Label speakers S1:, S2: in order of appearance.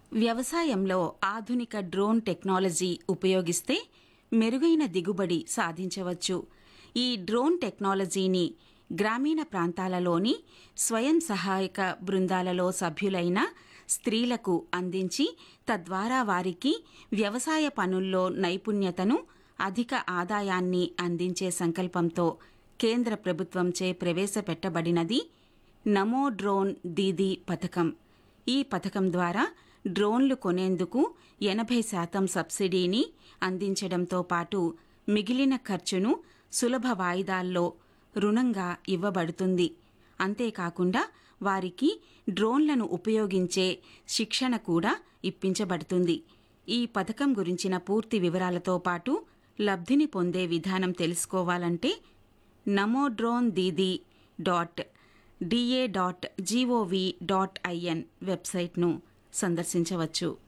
S1: వ్యవసాయంలో ఆధునిక drone technology ఉపయోగిస్తే మెరుగైన దిగుబడి సాధించవచ్చు ఈ డ్రోన్ టెక్నాలజీని గ్రామీణ ప్రాంతాలలోని స్వయం సహాయక బృందాలలో సభ్యులైన స్త్రీలకు అందించి తద్వారా వారికి వ్యవసాయ పనుల్లో నైపుణ్యతను అధిక ఆదాయాన్ని అందించే సంకల్పంతో కేంద్ర ప్రభుత్వంచే ప్రవేశపెట్టబడినది నమో డ్రోన్ దీదీ పథకం ఈ పథకం ద్వారా డ్రోన్లు కొనేందుకు ఎనభై శాతం సబ్సిడీని అందించడంతో పాటు మిగిలిన ఖర్చును సులభ వాయిదాల్లో రుణంగా ఇవ్వబడుతుంది అంతేకాకుండా వారికి డ్రోన్లను ఉపయోగించే శిక్షణ కూడా ఇప్పించబడుతుంది ఈ పథకం గురించిన పూర్తి వివరాలతో పాటు లబ్ధిని పొందే విధానం తెలుసుకోవాలంటే Namo drone didi dot DA dot GOV dot IN వెబ్సైట్ను సందర్శించవచ్చు